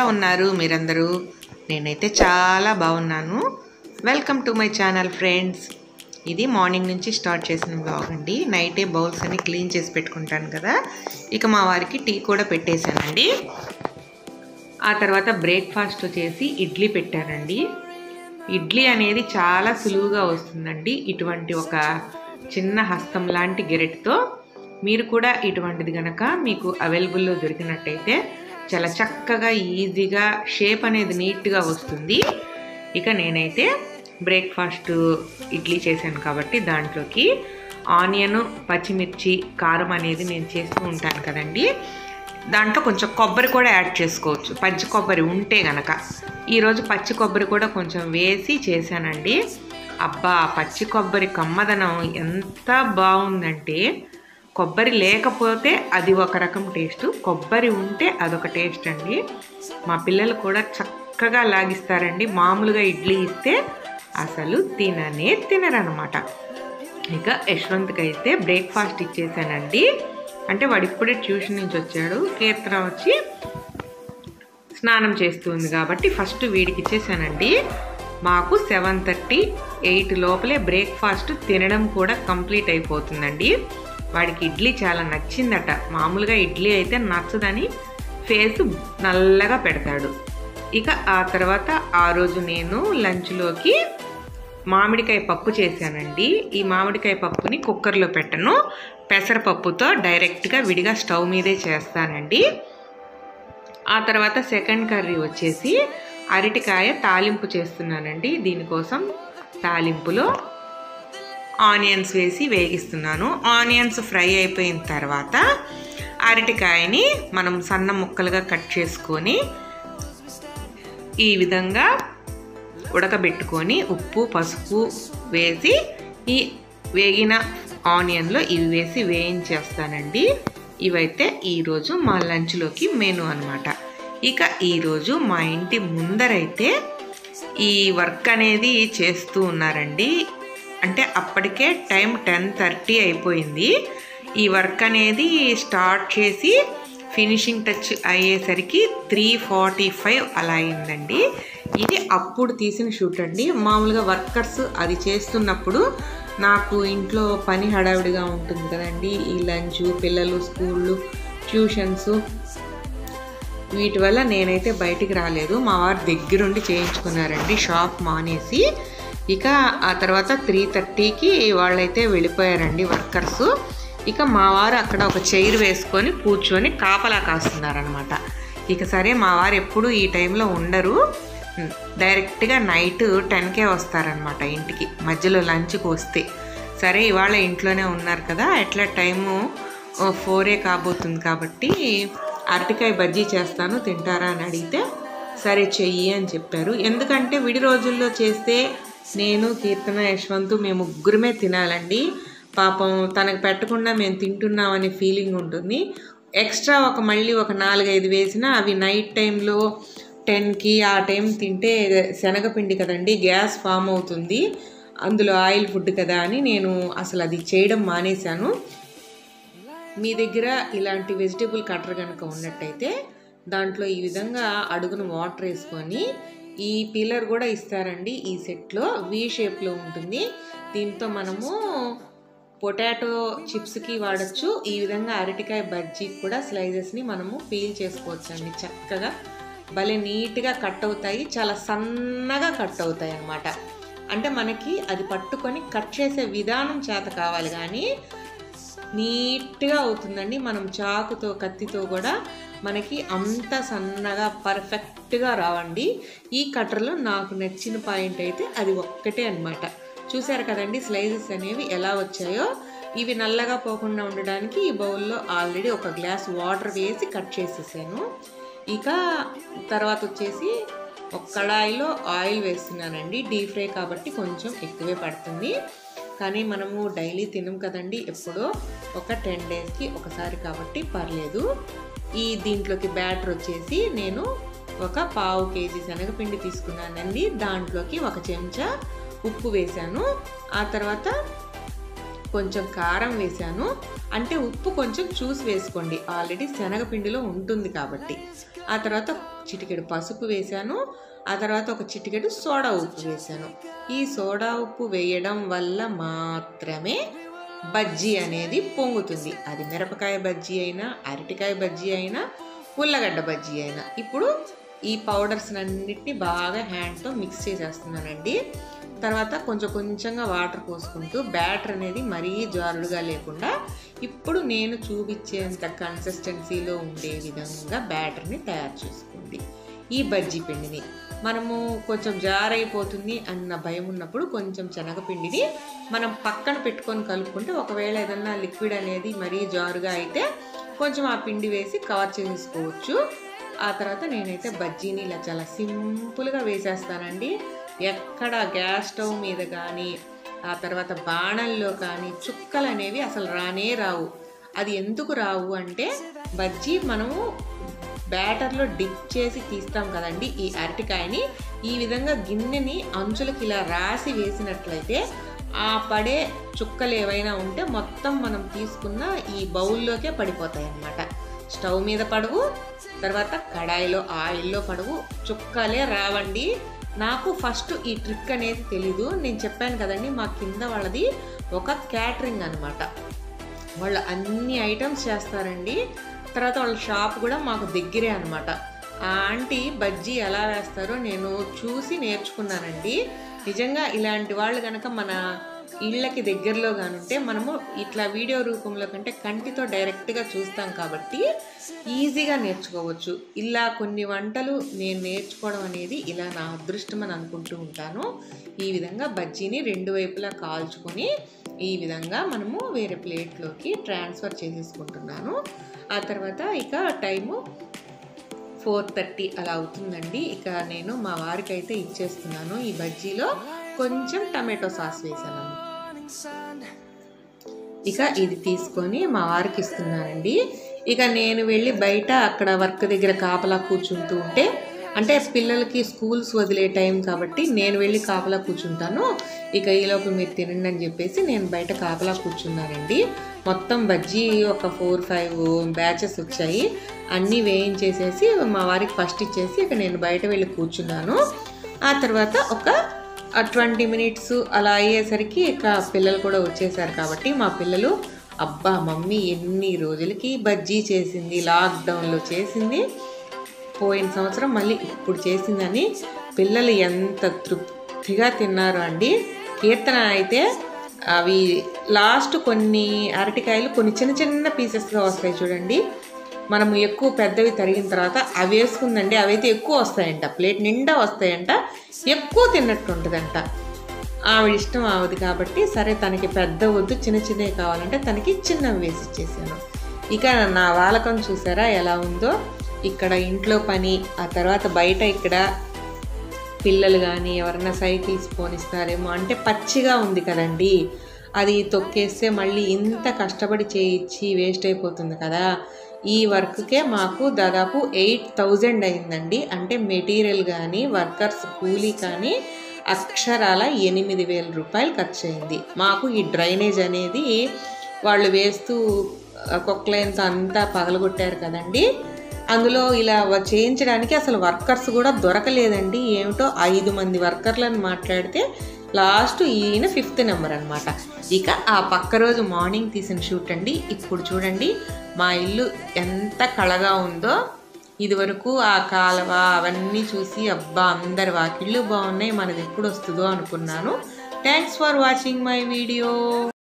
ఉన్నారు మీరందరూ నేనైతే చాలా బాగున్నాను welcome to my channel friends ఇది మార్నింగ్ నుంచి స్టార్ట్ చేసిన బ్లాగ్ అండి నైటే బౌల్స్ అన్ని క్లీన్ చేసి పెట్టుకుంటాను కదా ఇక మా వారికి టీ కూడా పెట్టేశానండి ఆ తర్వాత బ్రేక్ఫాస్ట్ వచ్చేసి ఇడ్లీ పెట్టానండి ఇడ్లీ అనేది చాలా సులువుగా వస్తుందండి ఇటువంటి ఒక చిన్న హస్తం లాంటి గెరెట్తో మీరు కూడా ఇటువంటిది గనక మీకు అవైలబుల్లో దొరికినట్టయితే చాలా చక్కగా ఈజీగా షేప్ అనేది నీట్గా వస్తుంది ఇక నేనైతే బ్రేక్ఫాస్ట్ ఇడ్లీ చేశాను కాబట్టి దాంట్లోకి ఆనియన్ పచ్చిమిర్చి కారం అనేది నేను చేస్తూ ఉంటాను కదండి దాంట్లో కొంచెం కొబ్బరి కూడా యాడ్ చేసుకోవచ్చు పచ్చి కొబ్బరి ఉంటే గనక ఈరోజు పచ్చి కొబ్బరి కూడా కొంచెం వేసి చేశానండి అబ్బా పచ్చి కొబ్బరి కమ్మదనం ఎంత బాగుందంటే కొబ్బరి లేకపోతే అది ఒక రకం టేస్ట్ కొబ్బరి ఉంటే అదొక టేస్ట్ అండి మా పిల్లలు కూడా చక్కగా లాగిస్తారండి మామూలుగా ఇడ్లీ ఇస్తే అసలు తిననే తినరనమాట ఇక యశ్వంత్కి అయితే బ్రేక్ఫాస్ట్ ఇచ్చేసానండి అంటే వాడు ఇప్పుడే ట్యూషన్ నుంచి వచ్చాడు కీర్తన వచ్చి స్నానం చేస్తుంది కాబట్టి ఫస్ట్ వీడికి ఇచ్చేసానండి మాకు సెవెన్ థర్టీ ఎయిట్ లోపలే బ్రేక్ఫాస్ట్ తినడం కూడా కంప్లీట్ అయిపోతుందండి వాడికి ఇడ్లీ చాలా నచ్చిందట మామూలుగా ఇడ్లీ అయితే నచ్చదని ఫేస్ నల్లగా పెడతాడు ఇక ఆ తర్వాత ఆ రోజు నేను లంచ్లోకి మామిడికాయ పప్పు చేశానండి ఈ మామిడికాయ పప్పుని కుక్కర్లో పెట్టను పెసరపప్పుతో డైరెక్ట్గా విడిగా స్టవ్ మీదే చేస్తానండి ఆ తర్వాత సెకండ్ కర్రీ వచ్చేసి అరటికాయ తాలింపు చేస్తున్నానండి దీనికోసం తాలింపులో ఆనియన్స్ వేసి వేగిస్తున్నాను ఆనియన్స్ ఫ్రై అయిపోయిన తర్వాత అరటికాయని మనం సన్న ముక్కలుగా కట్ చేసుకొని ఈ విధంగా ఉడకబెట్టుకొని ఉప్పు పసుపు వేసి ఈ వేగిన ఆనియన్లో ఇవి వేసి వేయించేస్తానండి ఇవైతే ఈరోజు మా లంచ్లోకి మెను అనమాట ఇక ఈరోజు మా ఇంటి ముందరైతే ఈ వర్క్ అనేది చేస్తూ ఉన్నారండి అంటే అప్పటికే టైం టెన్ థర్టీ అయిపోయింది ఈ వర్క్ అనేది స్టార్ట్ చేసి ఫినిషింగ్ టచ్ అయ్యేసరికి త్రీ ఫార్టీ ఫైవ్ అలా అయిందండి ఇది అప్పుడు తీసిన షూట్ అండి మామూలుగా వర్కర్స్ అది చేస్తున్నప్పుడు నాకు ఇంట్లో పని హడావిడిగా ఉంటుంది కదండి ఈ లంచ్ పిల్లలు స్కూళ్ళు ట్యూషన్స్ వీటి వల్ల నేనైతే బయటికి రాలేదు మా వారు దగ్గరుండి చేయించుకున్నారండి షాప్ మానేసి ఇక ఆ తర్వాత త్రీ థర్టీకి వాళ్ళైతే వెళ్ళిపోయారండి వర్కర్స్ ఇక మా వారు అక్కడ ఒక చైర్ వేసుకొని కూర్చొని కాపలా కాస్తున్నారనమాట ఇక సరే మా వారు ఎప్పుడు ఈ టైంలో ఉండరు డైరెక్ట్గా నైట్ టెన్కే వస్తారనమాట ఇంటికి మధ్యలో లంచ్కి వస్తే సరే ఇవాళ ఇంట్లోనే ఉన్నారు కదా ఎట్లా టైము ఫోరే కాబోతుంది కాబట్టి అరటికాయ బజ్జీ చేస్తాను తింటారా అని అడిగితే సరే చెయ్యి అని చెప్పారు ఎందుకంటే విడి రోజుల్లో చేస్తే నేను కీర్తన యశ్వంత్ మేము ముగ్గురమే తినాలండి పాపం తనకు పెట్టకుండా మేము తింటున్నామనే ఫీలింగ్ ఉంటుంది ఎక్స్ట్రా ఒక మళ్ళీ ఒక నాలుగైదు వేసినా అవి నైట్ టైంలో టెన్కి ఆ టైం తింటే శనగపిండి కదండి గ్యాస్ ఫామ్ అవుతుంది అందులో ఆయిల్ ఫుడ్ కదా అని నేను అసలు అది చేయడం మానేశాను మీ దగ్గర ఇలాంటి వెజిటేబుల్ కట్టర్ కనుక ఉన్నట్టయితే దాంట్లో ఈ విధంగా అడుగున వాటర్ వేసుకొని ఈ పీలర్ కూడా ఇస్తారండి ఈ సెట్లో వి షేప్లో ఉంటుంది దీంతో మనము పొటాటో చిప్స్కి వాడచ్చు ఈ విధంగా అరటికాయ బజ్జీకి కూడా స్లైజెస్ని మనము పీల్ చేసుకోవచ్చు అండి చక్కగా భలే నీట్గా కట్ అవుతాయి చాలా సన్నగా కట్ అవుతాయి అన్నమాట అంటే మనకి అది పట్టుకొని కట్ చేసే విధానం చేత కావాలి కానీ నీట్గా అవుతుందండి మనం చాకుతో కత్తితో కూడా మనకి అంత సన్నగా పర్ఫెక్ట్గా రావండి ఈ కట్టర్లో నాకు నచ్చిన పాయింట్ అయితే అది ఒక్కటే అనమాట చూసారు కదండి స్లైసెస్ అనేవి ఎలా వచ్చాయో ఇవి నల్లగా పోకుండా ఉండడానికి ఈ బౌల్లో ఆల్రెడీ ఒక గ్లాస్ వాటర్ వేసి కట్ చేసేసాను ఇక తర్వాత వచ్చేసి ఒక కడాయిలో ఆయిల్ వేస్తున్నానండి డీప్ ఫ్రై కాబట్టి కొంచెం ఎక్కువే పడుతుంది కానీ మనము డైలీ తినం కదండి ఎప్పుడో ఒక టెన్ డేస్కి ఒకసారి కాబట్టి పర్లేదు ఈ దీంట్లోకి బ్యాటర్ వచ్చేసి నేను ఒక పావు కేజీ శనగపిండి తీసుకున్నానండి దాంట్లోకి ఒక చెంచా ఉప్పు వేశాను ఆ తర్వాత కొంచెం కారం వేశాను అంటే ఉప్పు కొంచెం చూసి వేసుకోండి ఆల్రెడీ శనగపిండిలో ఉంటుంది కాబట్టి ఆ తర్వాత చిటికెడు పసుపు వేశాను ఆ తర్వాత ఒక చిటికెడు సోడా ఉప్పు వేశాను ఈ సోడా ఉప్పు వేయడం వల్ల మాత్రమే బజ్జీ అనేది పొంగుతుంది అది మిరపకాయ బజ్జీ అయినా అరటికాయ బజ్జీ అయినా ఉల్లగడ్డ బజ్జీ అయినా ఇప్పుడు ఈ పౌడర్స్ అన్నిటిని బాగా హ్యాండ్తో మిక్స్ చేసేస్తున్నానండి తర్వాత కొంచెం కొంచెంగా వాటర్ పోసుకుంటూ బ్యాటర్ అనేది మరీ జారుడుగా లేకుండా ఇప్పుడు నేను చూపించేంత కన్సిస్టెన్సీలో ఉండే విధంగా బ్యాటర్ని తయారు చేసుకోండి ఈ బజ్జీ పిండిని మనము కొంచెం జారైపోతుంది అన్న భయం ఉన్నప్పుడు కొంచెం శనగపిండిని మనం పక్కన పెట్టుకొని కలుపుకుంటే ఒకవేళ ఏదన్నా లిక్విడ్ అనేది మరీ జారుగా అయితే కొంచెం ఆ పిండి వేసి కవర్ చేసుకోవచ్చు ఆ తర్వాత నేనైతే బజ్జీని ఇలా చాలా సింపుల్గా వేసేస్తానండి ఎక్కడ గ్యాస్ స్టవ్ మీద కానీ ఆ తర్వాత బాణల్లో కానీ చుక్కలు అనేవి అసలు రానే రావు అది ఎందుకు రావు అంటే బజ్జీ మనము బ్యాటర్లో డిప్ చేసి తీస్తాం కదండి ఈ అరటికాయని ఈ విధంగా గిన్నెని అంచులకి ఇలా రాసి వేసినట్లయితే ఆ పడే చుక్కలు ఏవైనా ఉంటే మొత్తం మనం తీసుకున్న ఈ బౌల్లోకే పడిపోతాయి అన్నమాట స్టవ్ మీద పడవు తర్వాత కడాయిలో ఆయిల్లో పడవు చుక్కలే రావండి నాకు ఫస్ట్ ఈ ట్రిక్ అనేది తెలీదు నేను చెప్పాను కదండి మా కింద వాళ్ళది ఒక క్యాటరింగ్ అనమాట వాళ్ళు అన్ని ఐటమ్స్ చేస్తారండి తర్వాత వాళ్ళ షాప్ కూడా మాకు దగ్గరే అనమాట ఆ ఆంటీ బజ్జీ ఎలా వేస్తారో నేను చూసి నేర్చుకున్నానండి నిజంగా ఇలాంటి వాళ్ళు కనుక మన ఇళ్ళకి దగ్గరలో కానుంటే మనము ఇట్లా వీడియో రూపంలో కంటే కంటితో డైరెక్ట్గా చూస్తాం కాబట్టి ఈజీగా నేర్చుకోవచ్చు ఇలా కొన్ని వంటలు నేను నేర్చుకోవడం అనేది ఇలా నా అదృష్టం అని అనుకుంటూ ఉంటాను ఈ విధంగా బజ్జీని రెండు వైపులా కాల్చుకొని ఈ విధంగా మనము వేరే ప్లేట్లోకి ట్రాన్స్ఫర్ చేసేసుకుంటున్నాను ఆ తర్వాత ఇక టైము ఫోర్ థర్టీ అలా అవుతుందండి ఇక నేను మా వారికి అయితే ఇచ్చేస్తున్నాను ఈ బజ్జీలో కొంచెం టమాటో సాస్ వేసాను ఇక ఇది తీసుకొని మా వారికి ఇస్తున్నానండి ఇక నేను వెళ్ళి బయట అక్కడ వర్క్ దగ్గర కాపలా కూర్చుంటూ ఉంటే అంటే పిల్లలకి స్కూల్స్ వదిలే టైం కాబట్టి నేను వెళ్ళి కాపలా కూర్చుంటాను ఇక ఈలోపు మీరు తినండి అని చెప్పేసి నేను బయట కాపలా కూర్చున్నానండి మొత్తం బజ్జీ ఒక ఫోర్ ఫైవ్ బ్యాచెస్ వచ్చాయి అన్నీ వేయించేసేసి మా వారికి ఫస్ట్ ఇచ్చేసి ఇక నేను బయట వెళ్ళి కూర్చున్నాను ఆ తర్వాత ఒక ట్వంటీ మినిట్స్ అలా అయ్యేసరికి ఇక పిల్లలు కూడా వచ్చేసారు కాబట్టి మా పిల్లలు అబ్బా మమ్మీ ఎన్ని రోజులకి బజ్జీ చేసింది లాక్డౌన్లో చేసింది పోయిన సంవత్సరం మళ్ళీ ఇప్పుడు చేసిందని పిల్లలు ఎంత తృప్తిగా తిన్నారు అండి కీర్తన అయితే అవి లాస్ట్ కొన్ని అరటికాయలు కొన్ని చిన్న చిన్న పీసెస్గా వస్తాయి చూడండి మనము ఎక్కువ పెద్దవి తరిగిన తర్వాత అవి వేసుకుందండి అవైతే ఎక్కువ వస్తాయంట ప్లేట్ నిండా వస్తాయంట ఎక్కువ తిన్నట్టు ఉంటుందంట ఆవిడ ఇష్టం ఆవిది కాబట్టి సరే తనకి పెద్ద వద్దు చిన్న చిన్నవి కావాలంటే తనకి చిన్నవి వేసి ఇచ్చేసాను ఇక నా వాలకం చూసారా ఎలా ఉందో ఇక్కడ ఇంట్లో పని ఆ తర్వాత బయట ఇక్కడ పిల్లలు కానీ ఎవరైనా సైకిల్స్ పోనిస్తారేమో అంటే పచ్చిగా ఉంది కదండి అది తొక్కేస్తే మళ్ళీ ఇంత కష్టపడి చేయించి వేస్ట్ అయిపోతుంది కదా ఈ వర్క్కే మాకు దాదాపు ఎయిట్ థౌజండ్ అయిందండి అంటే మెటీరియల్ కానీ వర్కర్స్ కూలీ కానీ అక్షరాల ఎనిమిది వేల రూపాయలు ఖర్చు అయింది మాకు ఈ డ్రైనేజ్ అనేది వాళ్ళు వేస్తూ కొక్లైన్స్ అంతా పగలగొట్టారు కదండి అందులో ఇలా వ- చేయించడానికి అసలు వర్కర్స్ కూడా దొరకలేదండి ఏమిటో ఐదు మంది వర్కర్లను మాట్లాడితే లాస్ట్ ఈయన ఫిఫ్త్ నెంబర్ అనమాట ఇక ఆ పక్క రోజు మార్నింగ్ తీసిన షూట్ అండి ఇప్పుడు చూడండి మా ఇల్లు ఎంత కళగా ఉందో ఇదివరకు ఆ కాలువ అవన్నీ చూసి అబ్బా అందరి వాకిళ్ళు బాగున్నాయి మనది ఎప్పుడు వస్తుందో అనుకున్నాను thanks for watching my video